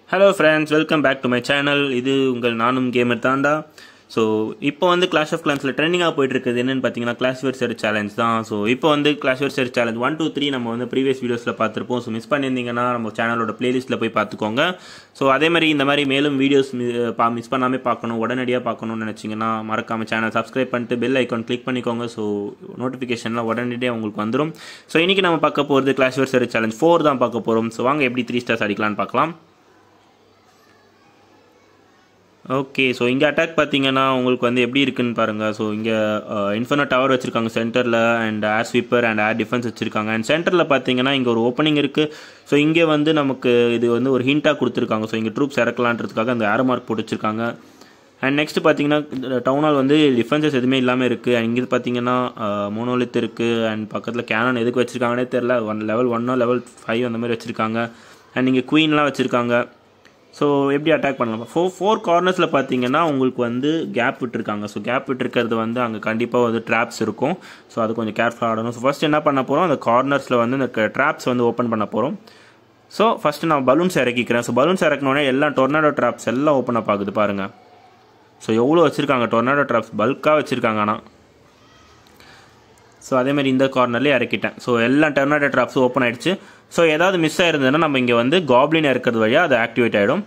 hello friends welcome back to my channel இது உங்கள் நானும் கேமர் தாண்டா ஸோ இப்போ வந்து கிளாஷ் ஆஃப் கிளான்ஸில் ட்ரெண்டிங்காக போயிட்டு இருக்குது என்னன்னு பார்த்தீங்கன்னா கிளாஸ் வெர்சர் சேலஞ்ச் தான் ஸோ இப்போ வந்து clash versus challenge one two three நம்ம வந்து ப்ரீவியஸ் வீடியோஸில் பார்த்துருப்போம் ஸோ மிஸ் பண்ணியிருந்தீங்கன்னா நம்ம சேனலோட பிளேலிஸ்ட்டில் போய் பார்த்துக்கோங்க ஸோ அதே மாதிரி இந்த மாதிரி மேலும் வீடியோஸ் மிஸ் பண்ணாமல் பார்க்கணும் உடனடியாக பார்க்கணும்னு நினச்சிங்கன்னா மறக்காம சேனல் சப்ஸ்கிரைப் பண்ணிட்டு பெல் ஐக்கான் கிளிக் பண்ணிக்கோங்க ஸோ நோட்டிஃபிகேஷன்லாம் உடனடியாக உங்களுக்கு வந்துடும் ஸோ இன்றைக்கி நம்ம பார்க்க போகிறது கிளாஷ் வெர்சர் சேலஞ்ச் ஃபோர் தான் பார்க்க போகிறோம் ஸோ வாங்க எப்படி த்ரீ ஸ்டார்ஸ் அடிக்கலாம்னு பார்க்கலாம் ஓகே ஸோ இங்கே அட்டாக் பார்த்தீங்கன்னா உங்களுக்கு வந்து எப்படி இருக்குன்னு பாருங்கள் ஸோ இங்கே இன்ஃபர்னோ டவர் வச்சுருக்காங்க சென்டரில் and air sweeper and air defense வச்சுருக்காங்க அண்ட் சென்டரில் பார்த்தீங்கன்னா இங்கே ஒரு ஓப்பனிங் இருக்குது ஸோ இங்கே வந்து நமக்கு இது வந்து ஒரு ஹிண்ட்டாக கொடுத்துருக்காங்க ஸோ இங்கே ட்ரூப்ஸ் இறக்கலான்றதுக்காக அந்த ஏர் மார்க் போட்டு வச்சுருக்காங்க அண்ட் நெக்ஸ்ட் பார்த்தீங்கன்னா டவுன் ஹால் வந்து டிஃபென்சஸ் எதுவுமே இல்லாமல் இருக்குது அண்ட் இங்கே பார்த்தீங்கன்னா மோனோலித் இருக்குது அண்ட் பக்கத்தில் கேனன் எதுக்கு வச்சுருக்காங்கன்னே தெரில ஒன் லெவல் ஒன்னோ லெவல் ஃபைவ் அந்த மாதிரி வச்சுருக்காங்க அண்ட் இங்கே குயின்லாம் வச்சுருக்காங்க ஸோ எப்படி அட்டாக் பண்ணலாம் ஃபோர் ஃபோர் கார்னர்ஸில் பார்த்தீங்கன்னா உங்களுக்கு வந்து கேப் விட்டுருக்காங்க ஸோ கேப் விட்டுருக்கிறது வந்து அங்கே கண்டிப்பாக வந்து ட்ராப்ஸ் இருக்கும் ஸோ அது கொஞ்சம் கேர்ஃபுல்லாக ஆடணும் ஸோ ஃபஸ்ட் என்ன பண்ண போகிறோம் அந்த கார்னர்ஸில் வந்து இந்த ட்ராப்ஸ் வந்து ஓப்பன் பண்ண போகிறோம் ஸோ ஃபஸ்ட்டு நான் பலூன்ஸ் இறக்கிக்கிறேன் ஸோ பலூன்ஸ் இறக்கினோடனே எல்லாம் டொர்னாடோ ட்ராப்ஸ் எல்லாம் ஓப்பன் அப் ஆகுது பாருங்கள் ஸோ எவ்வளோ வச்சுருக்காங்க டொர்னாடோ ட்ராப்ஸ் பல்காக வச்சுருக்காங்க ஆனால் ஸோ அதேமாதிரி இந்த கார்னர்லேயே இறக்கிட்டேன் ஸோ எல்லா டொர்னாடோ ட்ராப்ஸும் ஓப்பன் ஆகிடுச்சு ஸோ ஏதாவது மிஸ் ஆயிருந்ததுன்னா நம்ம இங்கே வந்து காப்ளின் இறக்கிறது வழியாக அது ஆக்டிவேட் ஆகிடும்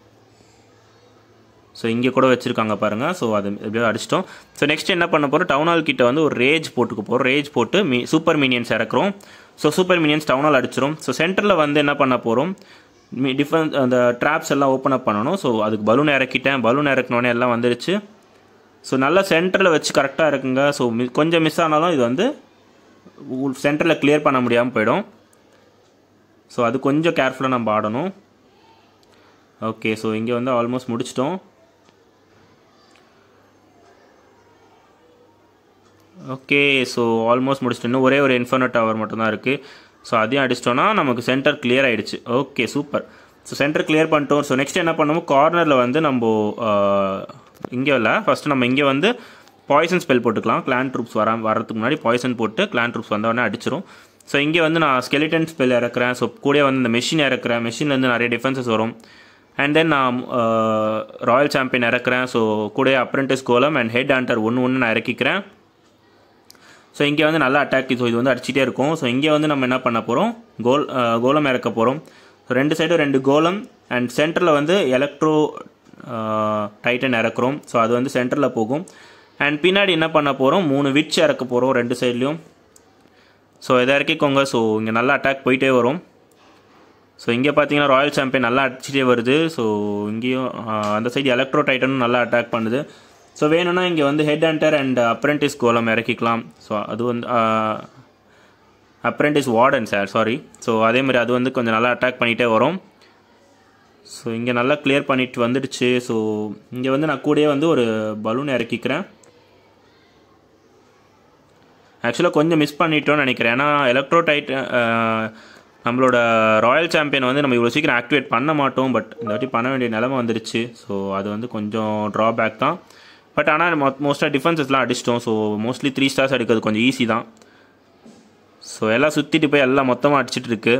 ஸோ இங்கே கூட வச்சுருக்காங்க பாருங்கள் ஸோ அது எப்படியோ அடிச்சிட்டோம் ஸோ நெக்ஸ்ட் என்ன பண்ண போகிறோம் டவுன் ஹால் கிட்ட வந்து ஒரு ரேஜ் போட்டுக்க போகிறோம் ரேஜ் போட்டு மீ சூப்பர் மீனியன்ஸ் இறக்குறோம் so super minions town hall அடிச்சிரும் ஸோ சென்டரில் வந்து என்ன பண்ண போகிறோம் டிஃபரன்ஸ் அந்த ட்ராப்ஸ் எல்லாம் ஓப்பன் அப் பண்ணணும் ஸோ அதுக்கு பலூன் இறக்கிட்டேன் பலூன் இறக்கினோடனே எல்லாம் வந்துருச்சு ஸோ நல்லா சென்டரில் வச்சு கரெக்டாக இருக்குங்க ஸோ மி கொஞ்சம் மிஸ் ஆனாலும் இது வந்து சென்டரில் கிளியர் பண்ண முடியாமல் போயிடும் ஸோ அது கொஞ்சம் கேர்ஃபுல்லாக நம்ம ஆடணும் ஓகே ஸோ இங்கே வந்து ஆல்மோஸ்ட் முடிச்சிட்டோம் ஓகே ஸோ ஆல்மோஸ்ட் முடிச்சிட்டோம் இன்னும் ஒரே ஒரு இன்ஃபர்னோ டவர் மட்டும்தான் இருக்குது ஸோ அதையும் அடிச்சிட்டோன்னா நமக்கு சென்டர் கிளியர் ஆகிடுச்சு okay super so center clear பண்ணிட்டோம் ஸோ நெக்ஸ்ட் என்ன பண்ணுவோம் கார்னரில் வந்து நம்ம இங்கே இல்லை ஃபஸ்ட்டு நம்ம இங்கே வந்து பாய்சன் ஸ்பெல் போட்டுக்கலாம் கிளான் ட்ரூப்ஸ் வர வரதுக்கு முன்னாடி பாய்சன் போட்டு கிளான் ட்ரூப்ஸ் வந்தோடனே அடிச்சிரும் ஸோ இங்கே வந்து நான் ஸ்கெலிட்டன் ஸ்பெல் இறக்குறேன் ஸோ கூட வந்து இந்த மெஷின் இறக்குறேன் மெஷின்லேருந்து நிறைய டிஃபென்சஸ் வரும் அண்ட் தென் நான் ராயல் சாம்பியன் இறக்குறேன் ஸோ கூட apprentice golem and head hunter ஒன்று ஒன்று நான் இறக்கிக்கிறேன் ஸோ இங்கே வந்து நல்லா அட்டாக் ஸோ இது வந்து அடிச்சிட்டே இருக்கும் ஸோ இங்கே வந்து நம்ம என்ன பண்ண போகிறோம் கோல் கோலம் இறக்க போகிறோம் ஸோ ரெண்டு சைடும் ரெண்டு கோலம் அண்ட் சென்டரில் வந்து எலக்ட்ரோ டைட்டன் இறக்குறோம் ஸோ அது வந்து சென்டரில் போகும் அண்ட் பின்னாடி என்ன பண்ண போகிறோம் மூணு விட்ச் இறக்க போகிறோம் ரெண்டு சைட்லேயும் ஸோ இதை இறக்கிக்கோங்க ஸோ இங்கே நல்லா அட்டாக் போயிட்டே வரும் ஸோ இங்கே பார்த்தீங்கன்னா ராயல் சாம்பியன் நல்லா அடிச்சிட்டே வருது ஸோ இங்கேயும் அந்த சைடு எலக்ட்ரோ டைட்டனும் நல்லா அட்டாக் பண்ணுது ஸோ வேணும்னா இங்கே வந்து ஹெட் ஹண்டர் அண்ட் அப்ரெண்டிஸ் கோலம் இறக்கிக்கலாம் ஸோ அது வந்து apprentice warden sir sorry so அதே மாதிரி அது வந்து கொஞ்சம் நல்லா அட்டாக் பண்ணிகிட்டே வரும் ஸோ இங்கே நல்லா கிளியர் பண்ணிட்டு வந்துடுச்சு ஸோ இங்கே வந்து நான் கூடயே வந்து ஒரு பலூன் இறக்கிக்கிறேன் ஆக்சுவலாக கொஞ்சம் மிஸ் பண்ணிட்டோன்னு நினைக்கிறேன் ஏன்னா எலக்ட்ரோ டைட் நம்மளோட ராயல் சாம்பியன் வந்து நம்ம இவ்வளோ சீக்கிரம் ஆக்டிவேட் பண்ண மாட்டோம் பட் இந்த வாட்டி பண்ண வேண்டிய நிலமை வந்துடுச்சு ஸோ அது வந்து கொஞ்சம் ட்ராபேக் தான் பட் ஆனால் மோஸ்ட்டாக டிஃபென்சஸ்லாம் அடிச்சிட்டோம் ஸோ மோஸ்ட்லி த்ரீ ஸ்டார்ஸ் அடிக்கிறது கொஞ்சம் ஈஸி தான் ஸோ எல்லாம் சுற்றிட்டு போய் எல்லாம் மொத்தமாக அடிச்சிட்டு இருக்கு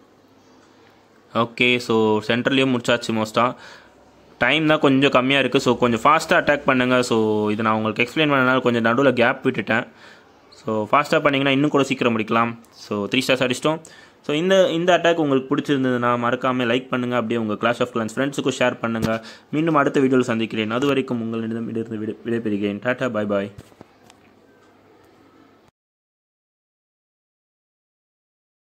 ஓகே ஸோ சென்ட்ரல்லையும் முடிச்சாச்சு மோஸ்ட்டாக டைம் தான் கொஞ்சம் கம்மியாக இருக்குது ஸோ கொஞ்சம் ஃபாஸ்ட்டாக அட்டாக் பண்ணுங்கள் ஸோ இது நான் உங்களுக்கு எக்ஸ்பிளைன் பண்ணனால கொஞ்சம் நடுவில் கேப் விட்டுட்டேன் ஸோ ஃபாஸ்ட்டாக பண்ணிங்கன்னா இன்னும் கூட சீக்கிரம் முடிக்கலாம் ஸோ த்ரீ ஸ்டார்ஸ் அடிச்சிட்டோம் ஸோ இந்த இந்த அட்டாக் உங்களுக்கு பிடிச்சிருந்ததுன்னா மறக்காமல் லைக் பண்ணுங்கள் அப்படியே உங்கள் கிளாஸ் ஆஃப் கிளான்ஸ் ஃப்ரெண்ட்ஸுக்கும் ஷேர் பண்ணுங்கள் மீண்டும் அடுத்த வீடியோவில் சந்திக்கிறேன் அது வரைக்கும் உங்களிடம் இருந்து விடை விடைபெறுகிறேன் டாட்டா பாய் பாய்